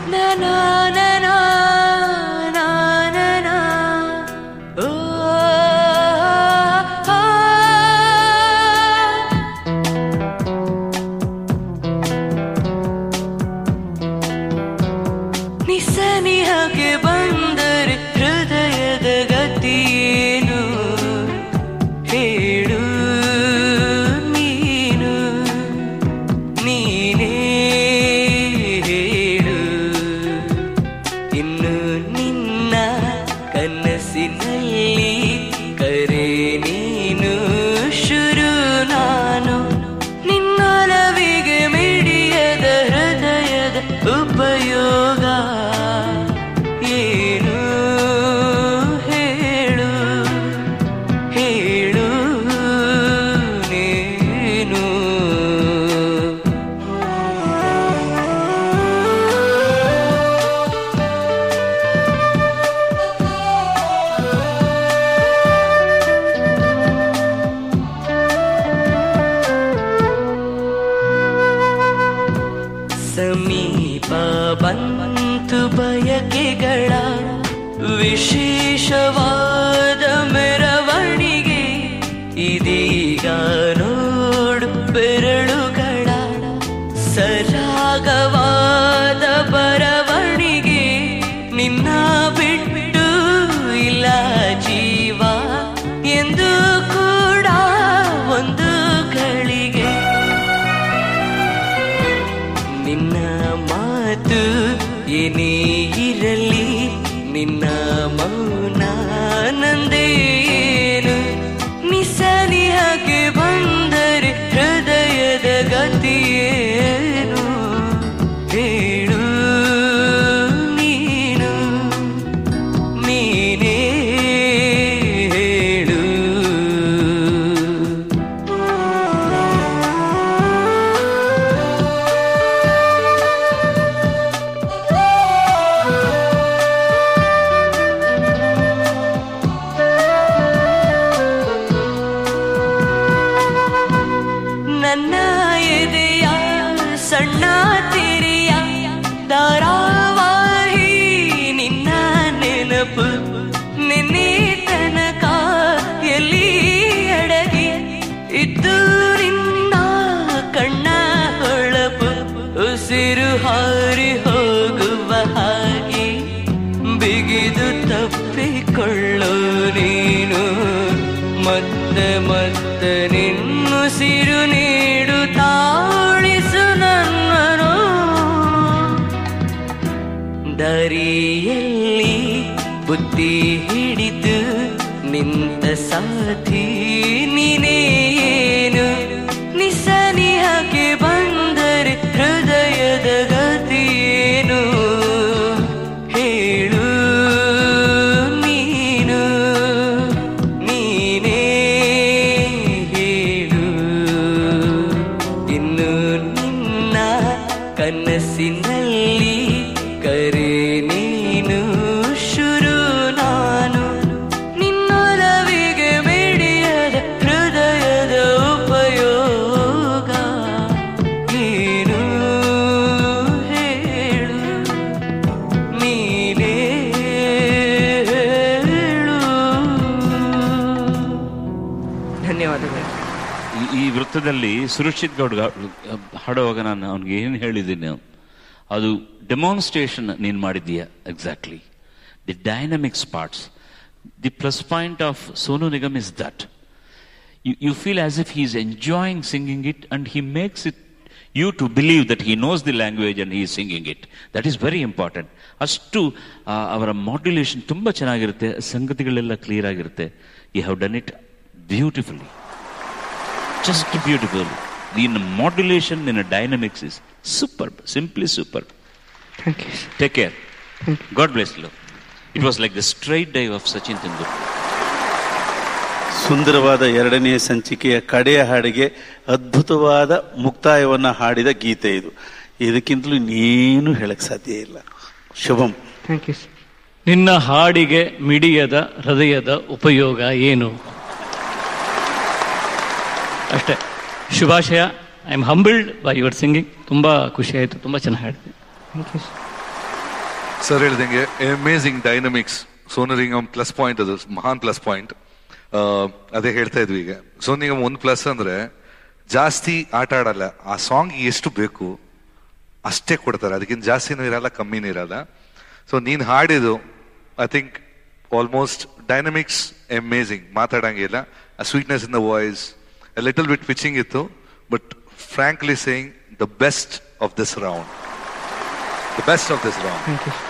na na na na na na na oh, oh, oh. ನಿಸನಿಹಗೆ ಬಂದರೆ ಹೃದಯದ ಗತಿಯೇನು ಹೇಳು ನೀನು ನೀನೇ ಹೇಳು ಇನ್ನು ನಿನ್ನ ಕನಸಿನಲ್ಲಿ ಕರೆ ನೀನು ಶುರು ನಾನು ನಿನ್ನೊಲವಿಗೆ ಮಿಡಿಯದ ಹೃದಯದ ಉಪಯೋಗ ಏನು ಹೇಳು ಹೇಳು ನೀನು ಸಮೀಪ ಬಂತು ಬಯಕೆಗಳ ವಿಶೇಷವಾದ ಮೆರವಣಿಗೆ ಇದೀಗ ನೋಡು ಬೆರಳುಗಳ ಸರಾಗವಾದ ಬರವಣಿಗೆ ನಿನ್ನ ಬಿಟ್ಟು ಇಲ್ಲ ಜೀವ ಎಂದು ಕೂಡ ಒಂದು ಗಳಿಗೆ ನಿನ್ನ ಮಾತು ಏನೇ ಇರಲಿ ನಿನ್ನ ಮೌನ ನಂದೇನು ನಿಸನಿಹಕ್ಕೆ ಬಂದರೆ ಹೃದಯದ ಗತಿಯೇನು ಹೇಳು ನೀನು ನೀನೇ ಹೇಳು ನನ್ನ ಎದೆಯ ಸಣ್ಣ ತೆರೆಯ ಧಾರಾವಾಹಿ ನಿನ್ನ ನೆನಪು ನಿನ್ನೆ ತನಕ ಎಲ್ಲಿ ಅಡಗಿ ಇದ್ದು ನಿನ್ನ ಕಣ್ಣ ಹೊಳಪು ಉಸಿರು ಹಾರಿ ಹೋಗುವ ಹಾಗೆ ಬಿಗಿದು ತಪ್ಪಿಕೊಳ್ಳೋ ನೀನು ಮತ್ತೆ ಮತ್ತೆ ನಿನ್ನುಸಿರು ನೀಡು ತಾಳಿಸು ನನ್ನನು ದಾರಿಯಲ್ಲಿ ಬುದ್ಧಿ ಹಿಡಿದು ನಿಂತ ಸಾಥಿ ನೀನೇನು ನಿಸನಿಹಕ್ಕೆ ಬಂದರೆ ಹೃದಯದ ಗತಿಯೇನು ಹೇಳು ನೀನು ನೀನೇ ಹೇಳು ಇನ್ನು ನಿನ್ನ ಕನಸಿನಲ್ಲಿ ಕರೆ ನೀನು ಶುರು ನಾನು ನಿನ್ನೊಲವಿಗೆ ಮಿಡಿಯದ ಹೃದಯದ ಉಪಯೋಗ ಏನು ಹೇಳು ನೀನೇ ಹೇಳು ಧನ್ಯವಾದಗಳು ಈ- ಈ ವೃತ್ತದಲ್ಲಿ ಸುರಕ್ಷಿತ್ ಗೌಡ್ ಗಾ- ಹಾಡುವಾಗ ನಾನು ಅವ್ನಿಗೆ ಏನು ಹೇಳಿದ್ದೀನಿ ಅದು ಡೆಮಾನ್ಸ್ಟ್ರೇಷನ್ ನೀನು ಮಾಡಿದ್ದೀಯ exactly the dynamics parts the plus point of Sonu Nigam is that you, you feel as if he's enjoying singing it and he makes it you to believe that he knows the language and he is singing it. That is very important. ಅಷ್ಟು ಆ, ಅವರ modulation ತುಂಬ ಚೆನ್ನಾಗಿರುತ್ತೆ ಸಂಗತಿಗಳೆಲ್ಲ clear ಆಗಿರುತ್ತೆ you have done it beautifully just beautiful in modulation in dynamics is super simply super thank you take care God bless love it was like the straight drive of Sachin Tendulkar ಸುಂದರವಾದ ಎರಡನೆಯ ಸಂಚಿಕೆಯ ಕಡೆಯ ಹಾಡಿಗೆ ಅದ್ಭುತವಾದ ಮುಕ್ತಾಯವನ್ನು ಹಾಡಿದ ಗೀತೆ ಇದು ಇದಕ್ಕಿಂತಲೂ ಇನ್ನೇನು ಹೇಳಕ್ ಸಾಧ್ಯ ಇಲ್ಲ ಶುಭಂ ಥ್ಯಾಂಕ್ ಯು ಸರ್ ನಿನ್ನ ಹಾಡಿಗೆ ಮಿಡಿಯದ ಹೃದಯದ ಉಪಯೋಗ ಏನು ಅಷ್ಟೇ ಶುಭಾಶಯ I am humbled by your singing ತುಂಬ ಖುಷಿ ಆಯಿತು ತುಂಬ ಚೆನ್ನಾಗಿ ಹಾಡಿದೆ ಥ್ಯಾಂಕ್ ಯು ಸರ್ ಸರ್ ಹೇಳ್ದಂಗೆ ಅಮೇಸಿಂಗ್ ಡೈನಮಿಕ್ಸ್ ಸೋನರಿಂಗಮ್ ಪ್ಲಸ್ ಪಾಯಿಂಟ್ ಅದು ಮಹಾನ್ ಪ್ಲಸ್ ಪಾಯಿಂಟ್ ಅದೇ ಹೇಳ್ತಾ ಇದ್ವಿ ಈಗ ಸೋನಿಗಮ್ ಒಂದು ಪ್ಲಸ್ ಅಂದ್ರೆ ಜಾಸ್ತಿ ಆಟ ಆಡಲ್ಲ ಆ ಸಾಂಗ್ ಎಷ್ಟು ಬೇಕು ಅಷ್ಟೇ ಕೊಡ್ತಾರೆ ಅದಕ್ಕಿಂತ ಜಾಸ್ತಿನೂ ಇರಲ್ಲ ಕಮ್ಮಿನೂ ಇರಲ್ಲ ಸೊ ನೀನ್ ಹಾಡಿದು I think almost dynamics amazing ಮಾತಾಡಂಗಿಲ್ಲ ಆ sweetness in the voice little bit pitching ಇತ್ತು but frankly saying the best of this round the best of this round thank you